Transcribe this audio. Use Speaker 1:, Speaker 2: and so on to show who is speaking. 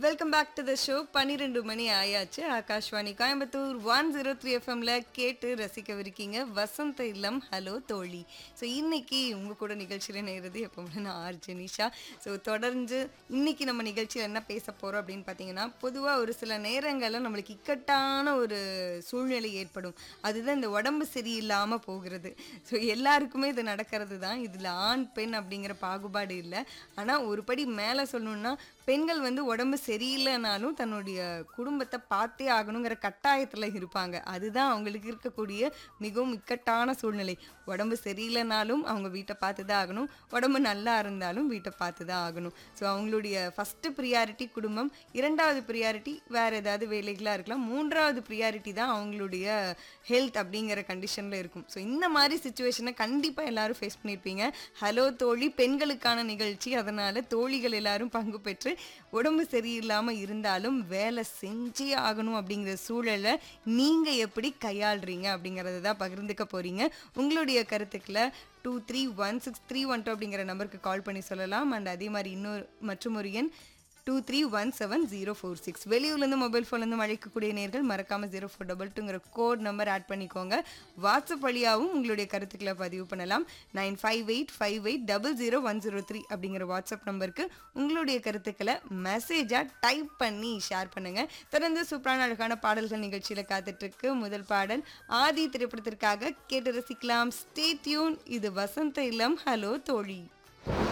Speaker 1: welcome back to the show பன்னிரெண்டு மணி ஆயாச்சு Akashvani Coimbatore one zero three எஃப்எம்ல கேட்டு ரசிக்கவிருக்கீங்க வசந்த இல்லம் ஹலோ தோழி ஸோ இன்னைக்கு உங்க கூட நிகழ்ச்சியில் நேருது எப்பவுமே நான் ஆர் ஜெனிஷா ஸோ தொடர்ந்து இன்னைக்கு நம்ம நிகழ்ச்சியில் என்ன பேச போறோம் அப்படின்னு பார்த்தீங்கன்னா பொதுவாக ஒரு சில நேரங்களில் நம்மளுக்கு இக்கட்டான ஒரு சூழ்நிலை ஏற்படும் அதுதான் இந்த உடம்பு சரியில்லாமல் போகிறது ஸோ எல்லாருக்குமே இது நடக்கிறது தான் இதில் ஆண் பெண் அப்படிங்கிற பாகுபாடு இல்லை ஆனால் ஒரு படி மேலே சொல்லணும்னா பெண்கள் வந்து உடம்பு சரியில்லைனாலும் தன்னுடைய குடும்பத்தை பார்த்தே ஆகணுங்கிற கட்டாயத்தில் இருப்பாங்க அதுதான் அவங்களுக்கு இருக்கக்கூடிய மிகவும் இக்கட்டான சூழ்நிலை உடம்பு சரியில்லைனாலும் அவங்க வீட்டை பார்த்து தான் ஆகணும் உடம்பு நல்லா இருந்தாலும் வீட்டை பார்த்து தான் ஆகணும் ஸோ அவங்களுடைய ஃபஸ்ட்டு ப்ரியாரிட்டி குடும்பம் இரண்டாவது ப்ரியாரிட்டி வேறு ஏதாவது வேலைகளாக இருக்கலாம் மூன்றாவது ப்ரியாரிட்டி தான் அவங்களுடைய ஹெல்த் அப்படிங்கிற கண்டிஷனில் இருக்கும் ஸோ இந்த மாதிரி சுச்சுவேஷனை கண்டிப்பாக எல்லாரும் ஃபேஸ் பண்ணியிருப்பீங்க ஹலோ தோழி பெண்களுக்கான நிகழ்ச்சி அதனால் தோழிகள் எல்லாரும் பங்கு பெற்று உடம்பு சரியில்லாமல் இருந்தாலும் வேலை செஞ்சே ஆகணும் அப்படிங்கிற சூழலை நீங்கள் எப்படி கையாளுறீங்க அப்படிங்கிறத தான் பகிர்ந்துக்க போகிறீங்க உங்களுடைய கருத்துக்களை two three one six three one two அப்படிங்கிற நம்பருக்கு கால் பண்ணி சொல்லலாம் அண்ட் அதே மாதிரி இன்னொரு மற்றும் ஒரு எண் two three one seven zero four six வெளியூர்லேருந்து மொபைல் ஃபோன்லேருந்து அழைக்கக்கூடிய நேர்கள் மறக்காமல் ஜீரோ ஃபோர் டபுள் டூங்கிற கோட் நம்பர் ஆட் பண்ணிக்கோங்க வாட்ஸ்அப் வழியாகவும் உங்களுடைய கருத்துக்களை பதிவு பண்ணலாம் nine five eight five eight double zero one zero three அப்படிங்கிற வாட்ஸ்அப் நம்பருக்கு உங்களுடைய கருத்துக்களை மெசேஜாக டைப் பண்ணி ஷேர் பண்ணுங்கள் தொடர்ந்து சூப்பரான அழகான பாடல்கள் நிகழ்ச்சியில் காத்துட்ருக்கு முதல் பாடல் ஆதி திரைப்படத்திற்காக கேட்டு ரசிக்கலாம் ஸ்டே டியூன் இது வசந்த இல்லம் ஹலோ தோழி